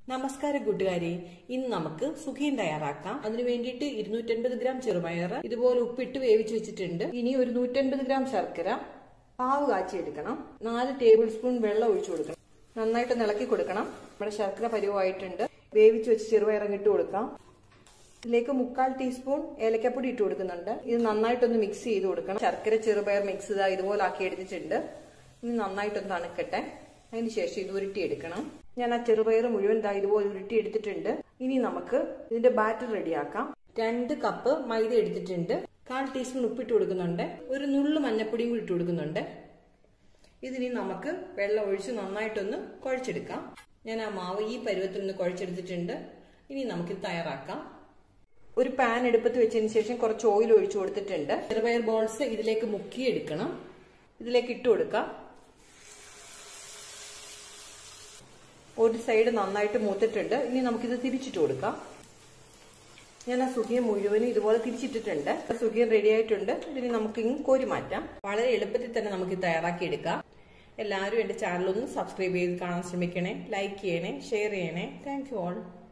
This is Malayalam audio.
നമസ്കാരം കൂട്ടുകാരെ ഇന്ന് നമുക്ക് സുഖിയൻ തയ്യാറാക്കാം അതിനു വേണ്ടിയിട്ട് ഇരുന്നൂറ്റൻപത് ഗ്രാം ചെറുപയർ ഇതുപോലെ ഉപ്പിട്ട് വേവിച്ച് വെച്ചിട്ടുണ്ട് ഇനി ഒരു നൂറ്റൻപത് ഗ്രാം ശർക്കര പാവ് കാച്ചിയെടുക്കണം നാല് ടേബിൾ സ്പൂൺ വെള്ളം ഒഴിച്ചു കൊടുക്കണം നന്നായിട്ട് ഇളക്കി കൊടുക്കണം നമ്മുടെ ശർക്കര പരുവമായിട്ടുണ്ട് വേവിച്ച് വെച്ച് ചെറുപയർ ഇട്ട് കൊടുക്കാം ഇതിലേക്ക് മുക്കാൽ ടീസ്പൂൺ ഏലക്കപ്പൊടി ഇട്ട് കൊടുക്കുന്നുണ്ട് ഇത് നന്നായിട്ടൊന്ന് മിക്സ് ചെയ്ത് കൊടുക്കണം ശർക്കര ചെറുപയർ മിക്സ് ചെയ്താൽ ഇതുപോലെ ആക്കി എടുത്തിട്ടുണ്ട് ഇനി നന്നായിട്ടൊന്ന് തണുക്കട്ടെ അതിന് ശേഷം ഇത് ഉരുട്ടിയെടുക്കണം ഞാൻ ആ ചെറുപയർ മുഴുവൻ ദാ ഇതുപോലെ ഉരുട്ടി എടുത്തിട്ടുണ്ട് ഇനി നമുക്ക് ഇതിന്റെ ബാറ്റർ റെഡിയാക്കാം രണ്ട് കപ്പ് മൈദ എടുത്തിട്ടുണ്ട് കാൽ ടീസ്പൂൺ ഉപ്പിട്ട് കൊടുക്കുന്നുണ്ട് ഒരു നുള്ളു മഞ്ഞപ്പൊടിയും കൂടി ഇട്ട് കൊടുക്കുന്നുണ്ട് ഇതിനി നമുക്ക് വെള്ളം ഒഴിച്ച് നന്നായിട്ടൊന്ന് കുഴച്ചെടുക്കാം ഞാൻ ആ മാവ് ഈ പരുവത്തിൽ നിന്ന് കുഴച്ചെടുത്തിട്ടുണ്ട് ഇനി നമുക്കിത് തയ്യാറാക്കാം ഒരു പാൻ എടുപ്പത്ത് വെച്ചതിന് ശേഷം കുറച്ച് ഓയിൽ ഒഴിച്ചു കൊടുത്തിട്ടുണ്ട് ചെറുപയർ ബോൾസ് ഇതിലേക്ക് മുക്കിയെടുക്കണം ഇതിലേക്ക് ഇട്ട് കൊടുക്കാം ഒരു സൈഡ് നന്നായിട്ട് മൂത്തിട്ടുണ്ട് ഇനി നമുക്കിത് തിരിച്ചിട്ട് കൊടുക്കാം ഞാൻ ആ സുഖിയം മുഴുവനും ഇതുപോലെ തിരിച്ചിട്ടിട്ടുണ്ട് സുഖിയം റെഡി ആയിട്ടുണ്ട് ഇതിന് നമുക്ക് ഇങ്ങ് കോരി മാറ്റാം വളരെ എളുപ്പത്തിൽ തന്നെ നമുക്ക് തയ്യാറാക്കി എടുക്കാം എല്ലാവരും എന്റെ ചാനൽ ഒന്ന് സബ്സ്ക്രൈബ് ചെയ്ത് കാണാൻ ശ്രമിക്കണേ ലൈക്ക് ചെയ്യണേ ഷെയർ ചെയ്യണേ താങ്ക് യു ഓൾ